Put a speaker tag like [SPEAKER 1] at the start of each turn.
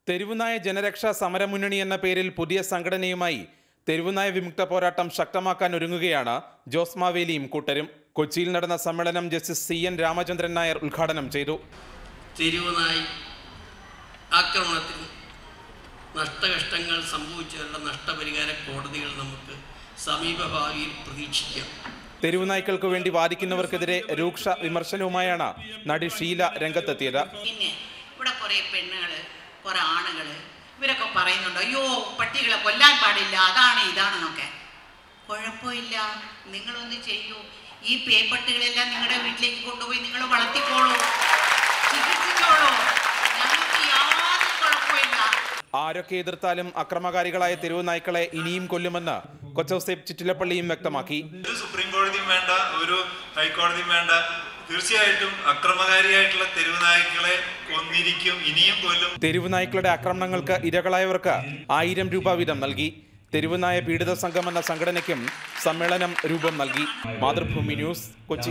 [SPEAKER 1] തെരുവുനായ ജനരക്ഷാ സമരമുന്നണി എന്ന പേരിൽ പുതിയ സംഘടനയുമായി തെരുവുനായ വിമുക്ത പോരാട്ടം ശക്തമാക്കാൻ ഒരുങ്ങുകയാണ് ജോസ് മാവേലിയും കൂട്ടരും കൊച്ചിയിൽ നടന്ന സമ്മേളനം justice C N Ramachandran Nair ഉദ്ഘാടനം ചെയ്തു
[SPEAKER 2] തെരുവുനായി ആക്രമണത്തിൽ നഷ്ടകഷ്ടങ്ങൾ സംഭവിച്ചവരുടെ നഷ്ടപരിഹാര കോടതികൾ നമുക്ക് സമീപഭാവിയിൽ പ്രതീക്ഷിക്കാം
[SPEAKER 1] തെരുവുനായ്ക്കൾക്ക് വേണ്ടി വാദിക്കുന്നവർക്കെതിരെ രൂക്ഷ വിമർശനവുമായാണ് നടി ഷീല രംഗത്തെത്തിയത്
[SPEAKER 3] പിന്നെ ഇവിടെ കുറേ പെണ്ണുങ്ങൾ കുറേ ആണുങ്ങൾ ഇവരൊക്കെ പറയുന്നുണ്ട് അയ്യോ പട്ടികളെ കൊല്ലാൻ പാടില്ല അതാണ് ഇതാണെന്നൊക്കെ കുഴപ്പമില്ല നിങ്ങളൊന്ന് ചെയ്യൂ ഈ പേപ്പട്ടികളെല്ലാം നിങ്ങളുടെ വീട്ടിലേക്ക് കൊണ്ടുപോയി നിങ്ങൾ വളർത്തിക്കോളൂ ചികിത്സിച്ചോളൂ ഞങ്ങൾക്ക് യാതൊരു കുഴപ്പമില്ല
[SPEAKER 1] ആരൊക്കെ എതിർത്താലും അക്രമകാരികളായ തെരുവുനായ്ക്കളെ ഇനിയും കൊല്ലുമെന്ന് കൊച്ചൗസേപ്പ് ചിറ്റിലപ്പള്ളിയും വ്യക്തമാക്കി
[SPEAKER 4] ഒരു സുപ്രീം കോടതിയും വേണ്ട ഒരു ഹൈക്കോടതിയും വേണ്ട തീർച്ചയായിട്ടും അക്രമകാരിയായിട്ടുള്ള തെരുവ് നായ്ക്കളെ കൊന്നിരിക്കും ഇനിയും കൊല്ലും
[SPEAKER 1] തെരുവുനായ്ക്കളുടെ ആക്രമണങ്ങൾക്ക് ഇരകളായവർക്ക് ആയിരം രൂപ വീതം നൽകി തെരുവുനായ പീഡിത സംഘം എന്ന സംഘടനയ്ക്കും സമ്മേളനം രൂപം നൽകി മാതൃഭൂമി ന്യൂസ് കൊച്ചി